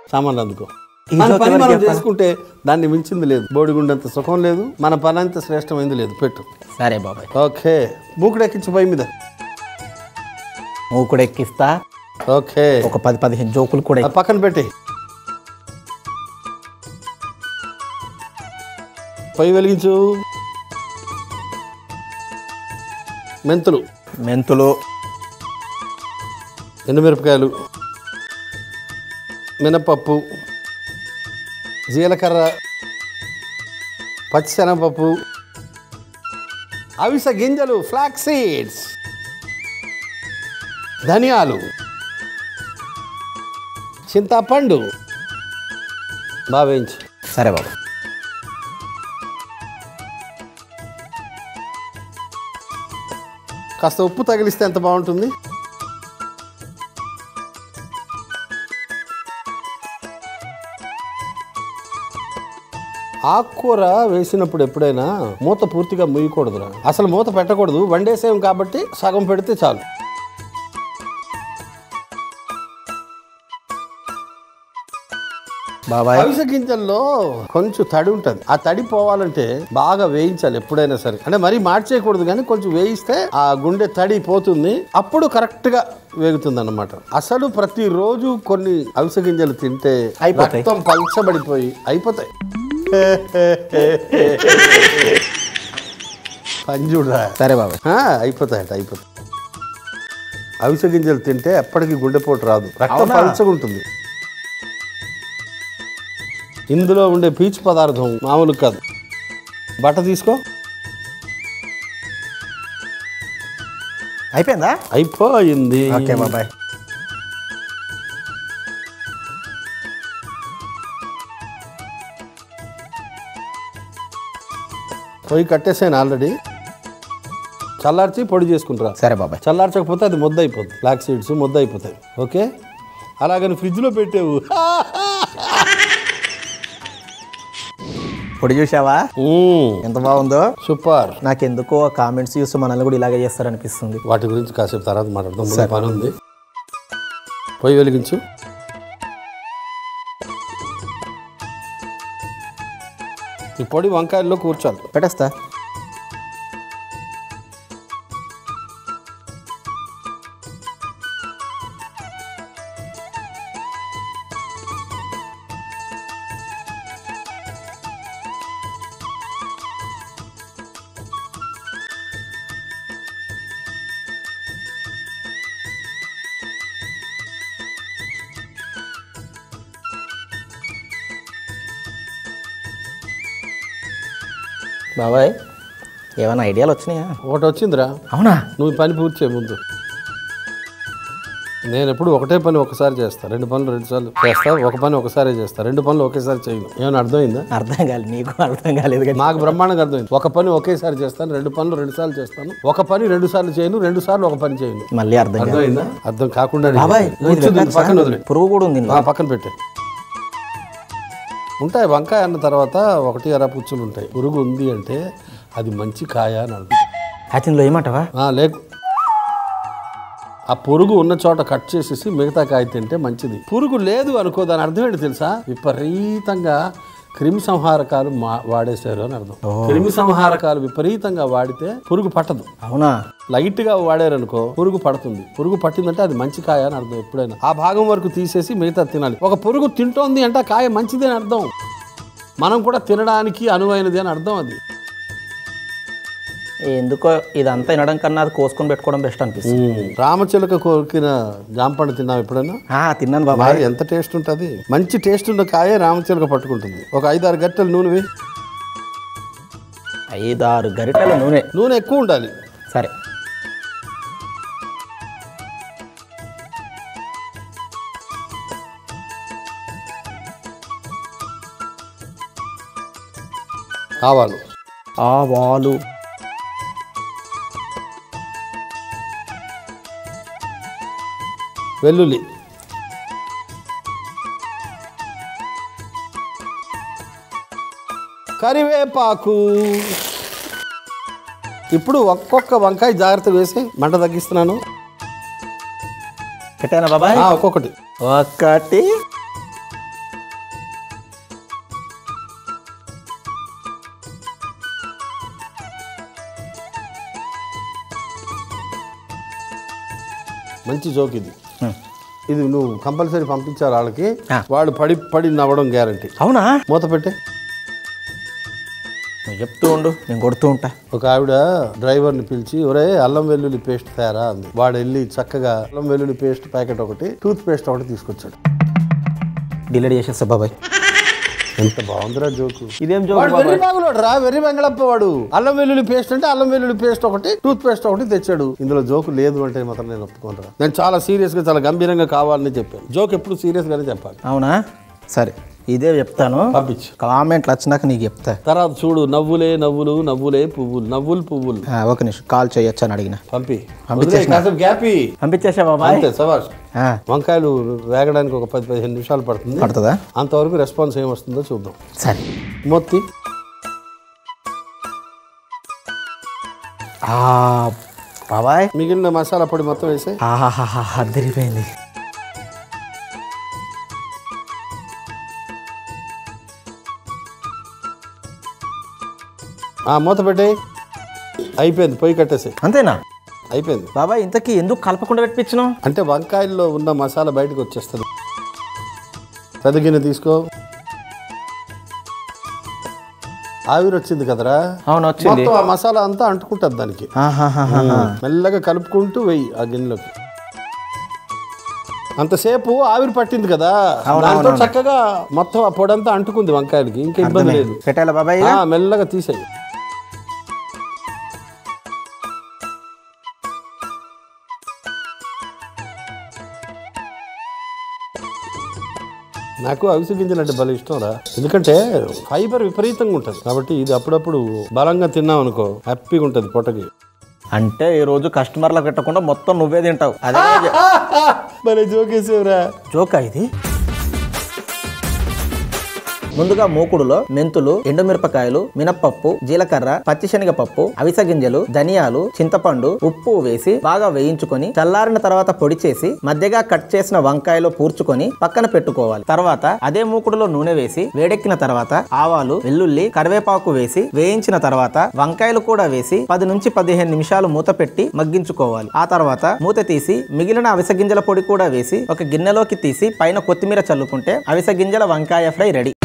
సామాన్లు అందుకో ఈ మన జోక్ పని ఎవరికి మనం చెప్పాలి? చేసుకుంటే దాన్ని మించింది లేదు బోడిగుండంత సుఖం లేదు మన పని అంత శ్రేష్టమైంది లేదు పెట్టు సరే బాబాయ్ ఓకే మూకుడు ఎక్కించు పై మీద నువ్వు కూడా ఎక్కిస్తా ఓకే ఒక పది పదిహేను జోకులు కూడా ఆ పక్కన పెట్టి పొయ్యి వెలిగించు మెంతులు మెంతులు ఎండుమిరపకాయలు మినపప్పు జీలకర్ర పచ్చిశనగపప్పు అవిస గింజలు ఫ్లాక్ సీడ్స్ ధనియాలు చింతపండు బాగా వేయించు సరే బాబా కాస్త ఉప్పు తగిలిస్తే ఎంత బాగుంటుంది ఆకుకూర వేసినప్పుడు ఎప్పుడైనా మూత పూర్తిగా ముయ్యకూడదురా అసలు మూత పెట్టకూడదు వండేసేం కాబట్టి సగం పెడితే చాలు బాబాయ్ అవిసె గింజల్లో కొంచెం తడి ఉంటుంది ఆ తడి పోవాలంటే బాగా వేయించాలి ఎప్పుడైనా సరే అంటే మరీ మార్చేయకూడదు కానీ కొంచెం వేయిస్తే ఆ గుండె తడి పోతుంది అప్పుడు కరెక్ట్ గా వేగుతుంది అనమాట అసలు ప్రతిరోజు కొన్ని అవిసె గింజలు తింటే అయిపోతాయి. రక్తం పల్చబడిపోయి అయిపోతాయి పంజుడ్రా సరే బాబాయ్ ఆ, అయిపోతాయట అయిపోతాయి అవిసె గింజలు తింటే ఎప్పటికీ గుండెపోటు రాదు రక్తం అవునా? పలుచగా ఉంటుంది ఇందులో ఉండే పీచు పదార్థం మామూలు కాదు బట్ట తీసుకో అయిపోయిందా అయిపోయింది ఓకే బాబాయ్ పొయ్యి కట్టేసాను ఆల్రెడీ చల్లార్చి పొడి చేసుకుంటారా సరే బాబాయ్ చల్లార్చకపోతే అది ముద్ద అయిపోతుంది బ్లాక్ సీడ్స్ ముద్ద అయిపోతాయి ఓకే అలాగని ఫ్రిడ్జ్లో పెట్టావు పొడి చూసావా మ్మ్. ఎంత బాగుందో సూపర్ నాకెందుకో ఆ కామెంట్స్ చూస్తే మనల్ని కూడా ఇలాగే చేస్తారనిపిస్తుంది వాటి గురించి కాసేపు తర్వాత మాట్లాడదాం ముందు పని ఉంది పొయ్యి వెలిగించు ఈ పొడి వంకాయల్లో కూర్చోాలి పెట్టేస్తా బాబాయ్ ఏమైనా ఐడియాలు వచ్చినాయా ఒకటి వచ్చిందిరా అవునా నువ్వు ఈ పని పూర్తి చేయ ముందు నేను ఎప్పుడు ఒకటే పని ఒకసారి చేస్తా రెండు పనులు రెండు సార్లు చేస్తా ఒక పని ఒకసారి చేస్తా రెండు పనులు ఒకేసారి చేయను ఏమైనా అర్థమైందా అర్థం కాలేదు నీకు అర్థం కాలేదు కానీ నాకు బ్రహ్మాండంగా అర్థమైంది ఒక పని ఒకేసారి చేస్తాను రెండు పనులు రెండు సార్లు చేస్తాను ఒక పని రెండు సార్లు చేయను రెండు సార్లు ఒక పని చేయను మళ్ళీ అర్థం కాలేదు అర్థమైందా అర్థం కాకుండా బాబాయ్ కూర్చుంది పక్కన వదిలే పురుగు కూడా ఉంది ఇందులో. ఆ, పక్కన పెట్టే ఉంటాయి వంకాయ అన్న తర్వాత ఒకటి అర పుచ్చులు ఉంటాయి పురుగు ఉంది అంటే అది మంచి కాయ అని అర్థం అయితే ఇందులో ఏమంటావా ఆ, లేకు ఆ పురుగు ఉన్న చోట కట్ చేసేసి మిగతా కాయ తింటే మంచిది పురుగు లేదు అనుకో దాని అర్థం ఏంటి తెలుసా విపరీతంగా క్రిమి సంహారకాలు మా వాడేశారు అని అర్థం క్రిమి సంహారకాలు విపరీతంగా వాడితే పురుగు పట్టదు అవునా లైట్ గా వాడారనుకో పురుగు పడుతుంది పురుగు పట్టిందంటే అది మంచి కాయ అని అర్థం ఎప్పుడైనా ఆ భాగం వరకు తీసేసి మిగతా తినాలి ఒక పురుగు తింటోంది అంటే ఆ కాయ మంచిది అని అర్థం మనం కూడా తినడానికి అనువైనది అని అర్థం అది ఎందుకో ఇదంతా వినడం కన్నా అది కోసుకొని పెట్టుకోవడం బెస్ట్ అనిపిస్తుంది రామచిలక కోరికిన జాంపండు తిన్నావు ఎప్పుడైనా ఆ, తిన్నాను బాబాయ్ మరి ఎంత టేస్ట్ ఉంటుంది మంచి టేస్ట్ ఉన్న కాయ రామచిలక పట్టుకుంటుంది ఒక ఐదారు గట్టెలు నూనె వేయి ఐదారు గరిటెల నూనె నూనె ఎక్కువ ఉండాలి సరే ఆవాలు ఆవాలు వెల్లుల్లి కరివేపాకు ఇప్పుడు ఒక్కొక్క వంకాయ జాగ్రత్త వేసి మంట తగ్గిస్తున్నాను పెట్టానా బాబాయ్ ఆ, ఒక్కొక్కటి ఒకటి మంచి జోక్ ఇది హ్మ్. ఇది నువ్వు కంపల్సరీ పంపించారు వాళ్ళకి ఆ. వాళ్ళు పడి పడి నవ్వడం గ్యారంటీ అవునా మూత పెట్టి నువ్వు చెప్తూ ఉండు నేను కొడుతూ ఉంటా ఒక ఆవిడ డ్రైవర్ని పిలిచి ఒరే అల్లం వెల్లుల్లి పేస్ట్ తయారా అంది వాడు వెళ్ళి చక్కగా అల్లం వెల్లుల్లి పేస్ట్ ప్యాకెట్ ఒకటి టూత్ పేస్ట్ ఒకటి తీసుకొచ్చాడు డిలీట్ చేసేస్తా బాబాయ్ ఎంత బాగుందిరా జోకు ఇదేం వాడు జోక్ వెర్రి బాగులోడు రా వెర్రి వెంగళప్ప వాడు అల్లం వెల్లుల్లి పేస్ట్ అంటే అల్లం వెల్లుల్లి పేస్ట్ ఒకటి టూత్ పేస్ట్ ఒకటి తెచ్చాడు ఇందులో జోకు లేదు అంటే మాత్రం నేను ఒప్పుకుంటా నేను చాలా సీరియస్ గా చాలా గంభీరంగా కావాలని చెప్పాను జోక్ ఎప్పుడు సీరియస్ గానే చెప్పాలి అవునా సరే ఇదే చెప్తాను పంపించు కామెంట్లు వచ్చినాక నీకు చెప్తా తర్వాత చూడు నవ్వులే నవ్వులు నవ్వులే పువ్వులు నవ్వులు పువ్వులు ఆ, ఒక నిమిషం కాల్ చేయొచ్చు అని అడిగిన పంపి పంపించేసిన. కాసేపు గ్యాపి పంపించేసా బాబాయ్ అంతే సవాష్ ఆ, వంకాయలు వేగడానికి ఒక పది పదిహేను నిమిషాలు పడుతుంది పడుతుందా అంతవరకు రెస్పాన్స్ ఏం వస్తుందో చూద్దాం సరే మొత్తి ఆ, బాబాయ్ మిగిలిన మసాలా పొడి మొత్తం వేసే ఆహాహాహా అద్దరిపోయింది ఆ మూత పెట్టే అయిపోయింది పొయ్యి కట్టేసి అంతేనా అయిపోయింది బాబాయ్ ఇంతకీ ఎందుకు కలపకుండా పెట్టించినావు అంటే వంకాయల్లో ఉన్న మసాలా బయటకు వచ్చేస్తుంది పెద్ద గిన్నె తీసుకో ఆవిరి వచ్చింది కదరా అవును వచ్చింది మొత్తం ఆ మసాలా అంతా అంటుకుంటుంది దానికి ఆహాహాహా. మెల్లగా కలుపుకుంటూ వెయ్యి ఆ గిన్నెలోకి అంతసేపు ఆవిరి పట్టింది కదా దాంతో చక్కగా మొత్తం ఆ పొడంతా అంటుకుంది వంకాయలకి ఇంకా ఇబ్బంది లేదు పెట్టాలా బాబాయ్ ఆ, మెల్లగా తీసేయి నాకు అవిసె గింజలు అంటే భలే ఇష్టం రా ఎందుకంటే ఫైబర్ విపరీతంగా ఉంటుంది కాబట్టి ఇది అప్పుడప్పుడు బలంగా తిన్నాం అనుకో హ్యాపీగా ఉంటుంది పొట్టకి అంటే ఈ రోజు కస్టమర్లకు పెట్టకుండా మొత్తం నువ్వే తింటావు అదే భలే జోకేసేవరా జోకా ఇది ముందుగా మూకుడులో మెంతులు ఎండుమిరపకాయలు మినప్పప్పు జీలకర్ర పచ్చిశనగపప్పు అవిసె గింజలు ధనియాలు చింతపండు ఉప్పు వేసి బాగా వేయించుకొని చల్లారిన తర్వాత పొడి చేసి మధ్యగా కట్ చేసిన వంకాయలో పూర్చుకొని పక్కన పెట్టుకోవాలి తర్వాత అదే మూకుడులో నూనె వేసి వేడెక్కిన తర్వాత ఆవాలు వెల్లుల్లి కరివేపాకు వేసి వేయించిన తర్వాత వంకాయలు కూడా వేసి పది నుంచి పదిహేను నిమిషాలు మూత పెట్టి మగ్గించుకోవాలి ఆ తర్వాత మూత తీసి మిగిలిన అవిసె గింజల పొడి కూడా వేసి ఒక గిన్నెలోకి తీసి పైన కొత్తిమీర చల్లుకుంటే అవిసె గింజల వంకాయ ఫ్రై రెడీ